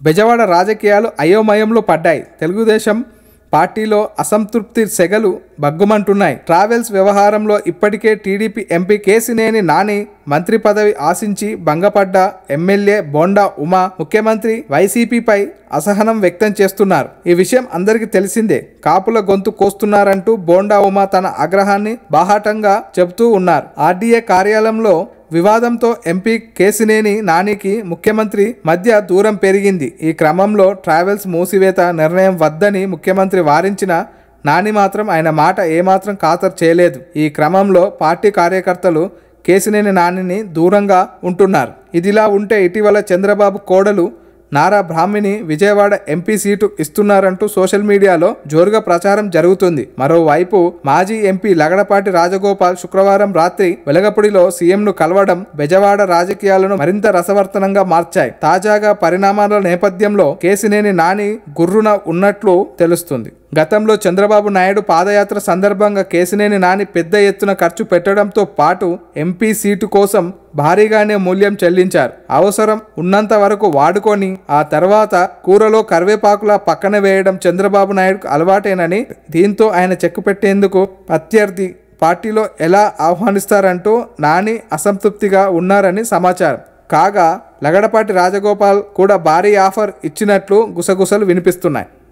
బెజవాడ రాజకీయాలు అయోమయంలో పడ్డాయి తెలుగుదేశం పార్టీలో అసంతృప్తి సెగలు బగ్గుమంటున్నాయి ట్రావెల్స్ వ్యవహారంలో ఇప్పటికే టీడీపీ ఎంపీ కేసినేని నాని మంత్రి పదవి ఆశించి భంగపడ్డ ఎమ్మెల్యే బోండా ఉమా ముఖ్యమంత్రి వైసీపీపై అసహనం వ్యక్తం చేస్తున్నారు ఈ విషయం అందరికీ తెలిసిందే కాపుల గొంతు కోస్తున్నారంటూ బోండా ఉమా తన ఆగ్రహాన్ని బాహాటంగా చెబుతూ ఉన్నారు ఆర్డీఏ కార్యాలయంలో వివాదంతో ఎంపీ కేసినేని నానికి ముఖ్యమంత్రి మధ్య దూరం పెరిగింది ఈ క్రమంలో ట్రావెల్స్ మూసివేత నిర్ణయం వద్దని ముఖ్యమంత్రి వారించిన నాని మాత్రం ఆయన మాట ఏమాత్రం ఖాతరు చేయలేదు ఈ క్రమంలో పార్టీ కార్యకర్తలు కేసినేని నానిని దూరంగా ఉంటున్నారు ఇదిలా ఉంటే ఇటీవల చంద్రబాబు కోడలు నారా బ్రాహ్మిణి విజయవాడ ఎంపీ సీటు ఇస్తున్నారంటూ సోషల్ మీడియాలో జోరుగా ప్రచారం జరుగుతుంది మరోవైపు మాజీ ఎంపీ లగడపాటి రాజగోపాల్ శుక్రవారం రాత్రి వెలగపూడిలో సీఎంను కలవడం బెజవాడ రాజకీయాలను మరింత రసవర్తనంగా మార్చాయి తాజాగా పరిణామాల నేపథ్యంలో కేసినేని నాని గుర్రున ఉన్నట్లు తెలుస్తుంది గతంలో చంద్రబాబు నాయుడు పాదయాత్ర సందర్భంగా కేసినేని నాని పెద్ద ఎత్తున ఖర్చు పెట్టడంతో పాటు ఎంపీ సీటు కోసం భారీగానే మూల్యం చెల్లించారు అవసరం ఉన్నంత వరకు వాడుకొని ఆ తర్వాత కూరలో కరివేపాకులా పక్కన వేయడం చంద్రబాబు నాయుడుకు అలవాటేనని దీంతో ఆయన చెక్కు పెట్టేందుకు ప్రత్యర్థి పార్టీలో ఎలా ఆహ్వానిస్తారంటూ నాని అసంతృప్తిగా ఉన్నారని సమాచారం కాగా లగడపాటి రాజగోపాల్ కూడా భారీ ఆఫర్ ఇచ్చినట్లు గుసగుసలు వినిపిస్తున్నాయి